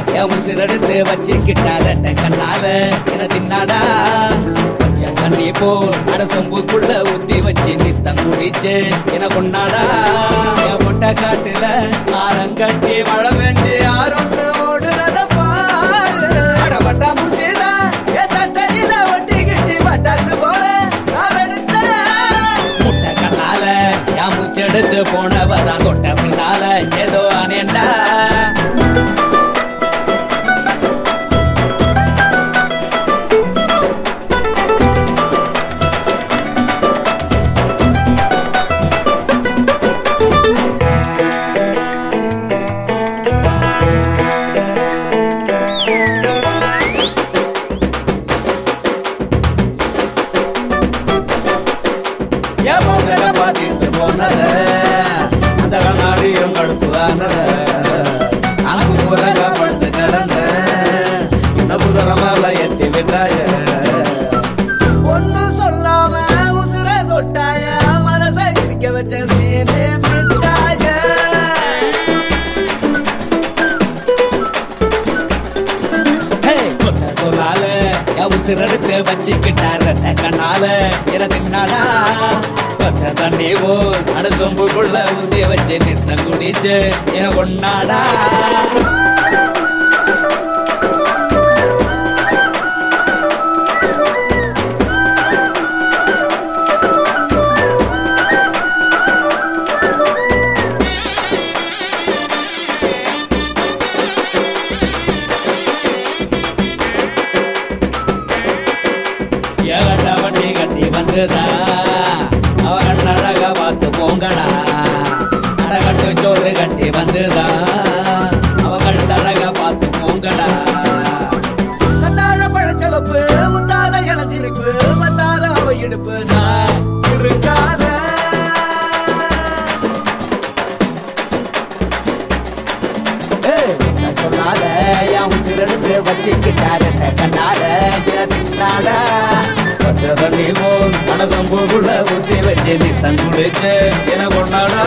என் உசிரெடுத்து வச்சுக்கிட்டாத கண்ணால என தின்னாடா கொஞ்சம் தண்ணி போல் அட சொம்புக்குள்ள ஊத்தி வச்சு நித்தம் குடிச்சு என கொண்டாடா என் முட்டை காட்டுல ஆரங்கட்டி மழை பெஞ்சு யாருன்னு ஓடுறத பாரு அட பட்டா மூச்சுதான் என் சட்டையில ஒட்டிக்கிச்சு பட்டாசு போல நான் வெடிச்சேன் முட்டை கண்ணால என் முச்செடுத்து போனவதான் தொட்ட பின்னால ஏதோ அனேண்டா என் மூக்கல பாத்திட்டு போனத அந்த கண்ணாடியும் கடுப்புதானத அனகு புறங்க படுத்து கிடந்த இந்த குதிரை மேல எத்தி விட்டாய ஒன்னும் சொல்லாம உசுர தொட்டாய மனச இருக்க வச்ச சீனே மிட்டாய கொத்த சொல்லால என் உசிரெடுத்து வச்சுக்கிட்டார கண்ணால என தின்னாடா கொச்ச தண்ணி போல் அடுத்தொம்புக்குள்ள ஊத்தி வச்சு நித்தம் குடிச்சு என கொண்டாடா ஏகட்ட வண்டி கட்டி வந்துதா அவ கண்ணழக பார்த்து போங்கடா அடகட்டு சோறு கட்டி வந்துதா அவ கண்ணழக பார்த்து போங்கடா கண்ணாழ பழச்சவப்பு முத்தாத இளஞ்சிருப்பு வந்தாத அவ இடுப்பு நான் இருக்காத சொன்னால என் உசிரெடுத்து வச்சுக்கிட்டாரு கண்ணால தின்னாட கொஞ்ச தண்ணி போல் மனசம்பூக்குள்ள ஊத்தி வச்சு நித்தம் குடிச்சு என கொண்டாடா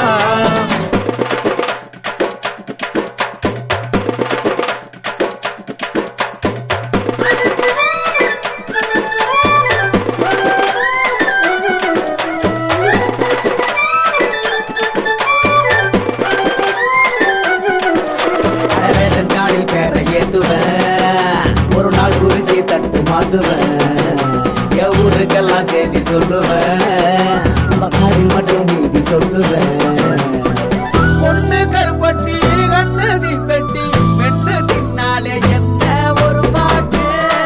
அட ரேஷன் கார்டில் பேரை ஏத்துவேன் ஒரு நாள் குறிச்சி தட்டு மாத்துவேன் என் ஊருக்கெல்லாம் செய்தி சொல்லுவேன் நம்ம காதில் மட்டும் நீதி சொல்லுவேன் பொண்ணு கருப்பட்டி கண்ணு தீப்பெட்டி பெண்ணு தின்னாலே என்ன ஒரு பாட்டு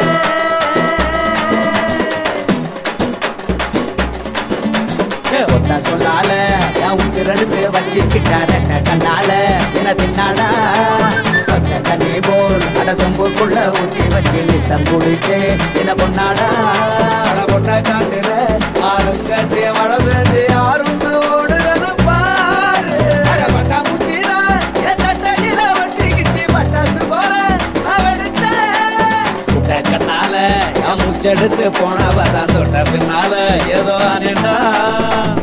ஏ, ஒத்தா சொல்லால என் உசிரெடுத்து வச்சுக்கிட்டார கண்ணால என தின்னாடா பச்சை தண்ணி போல் அட சொம்புக்குள்ள ஊத்தி வச்சு நித்தம் குடிச்சு என கொண்டாடா அட கொண்ட காட்டுல ஆறுங்கட்டிய மழை பெஞ்சு யாரும் ஓடுறது பாரு அட பட்டா மூச்சில என் சட்டையில ஒட்டிக்கிச்சு பட்டாசு போல நான் வெடிச்சேன் முட்டை கண்ணால என் முச்செடுத்து போனவதான் தொட்ட பின்னால ஏதோ அனேண்டா